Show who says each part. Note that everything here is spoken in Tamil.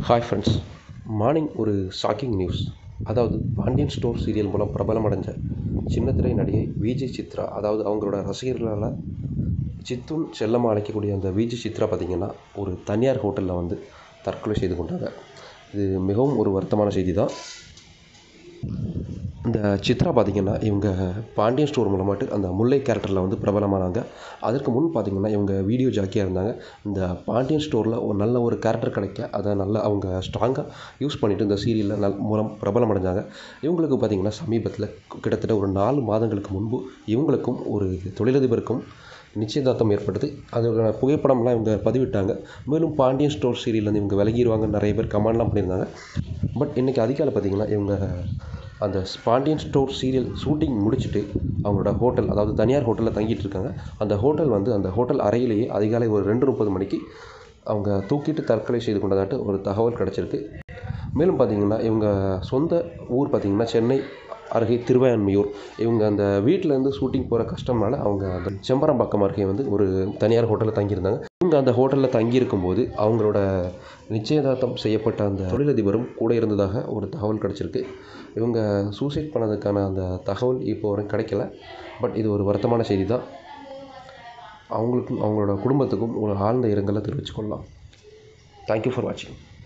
Speaker 1: ஹாய் ஃப்ரெண்ட்ஸ் மார்னிங் ஒரு ஷாக்கிங் நியூஸ் அதாவது பாண்டியன் ஸ்டோர் சீரியல் மூலம் பிரபலமடைஞ்ச சின்னத்திரை நடிகை விஜய் சித்ரா அதாவது அவங்களோட ரசிகர்களால் சித்துன்னு செல்லமாக அழைக்கக்கூடிய அந்த விஜய் சித்ரா பார்த்திங்கன்னா ஒரு தனியார் ஹோட்டலில் வந்து தற்கொலை செய்து கொண்டாங்க இது மிகவும் ஒரு வருத்தமான செய்தி தான் இந்த சித்ரா பார்த்திங்கன்னா இவங்க பாண்டியன் ஸ்டோர் மூலமாட்டு அந்த முல்லை கேரக்டரில் வந்து பிரபலமானாங்க அதற்கு முன் பார்த்திங்கன்னா இவங்க வீடியோ ஜாக்கியாக இருந்தாங்க இந்த பாண்டியன் ஸ்டோரில் ஒரு நல்ல ஒரு கேரக்டர் கிடைக்க அதை நல்லா அவங்க ஸ்ட்ராங்காக யூஸ் பண்ணிவிட்டு இந்த சீரியலில் நல் மூலம் பிரபலம் அடைஞ்சாங்க இவங்களுக்கு பார்த்திங்கன்னா சமீபத்தில் கிட்டத்தட்ட ஒரு நாலு மாதங்களுக்கு முன்பு இவங்களுக்கும் ஒரு தொழிலதிபருக்கும் நிச்சயதார்த்தம் ஏற்பட்டது அதோட புகைப்படம்லாம் இவங்க பதிவிட்டாங்க மேலும் பாண்டியன் ஸ்டோர் சீரியல்லேருந்து இவங்க விலகிடுவாங்க நிறைய பேர் கமெண்ட்லாம் பண்ணியிருந்தாங்க பட் இன்றைக்கி அதிகாலை பார்த்திங்கன்னா இவங்க அந்த பாண்டியன் ஸ்டோர் சீரியல் ஷூட்டிங் முடிச்சுட்டு அவங்களோட ஹோட்டல் அதாவது தனியார் ஹோட்டலில் தங்கிட்டு இருக்காங்க அந்த ஹோட்டல் வந்து அந்த ஹோட்டல் அறையிலேயே அதிகாலை ஒரு ரெண்டு முப்பது மணிக்கு அவங்க தூக்கிட்டு தற்கொலை செய்து கொண்டதாட்டு ஒரு தகவல் கிடச்சிருக்கு மேலும் பார்த்திங்கன்னா இவங்க சொந்த ஊர் பார்த்திங்கன்னா சென்னை அருகே திருவையான்மையூர் இவங்க அந்த வீட்டிலேருந்து ஷூட்டிங் போகிற கஷ்டம்னால அவங்க அந்த செம்பரம்பாக்கம் அருகே வந்து ஒரு தனியார் ஹோட்டலில் தங்கியிருந்தாங்க இவங்க அந்த ஹோட்டலில் தங்கியிருக்கும் போது அவங்களோட நிச்சயதார்த்தம் செய்யப்பட்ட அந்த தொழிலதிபரும் கூட இருந்ததாக ஒரு தகவல் கிடச்சிருக்கு இவங்க சூசைட் பண்ணதுக்கான அந்த தகவல் இப்போ வரைக்கும் கிடைக்கல பட் இது ஒரு வருத்தமான செய்தி தான் அவங்களுக்கும் அவங்களோட குடும்பத்துக்கும் ஒரு ஆழ்ந்த இரங்கலை தெரிவித்துக்கொள்ளலாம் தேங்க்யூ ஃபார் வாட்சிங்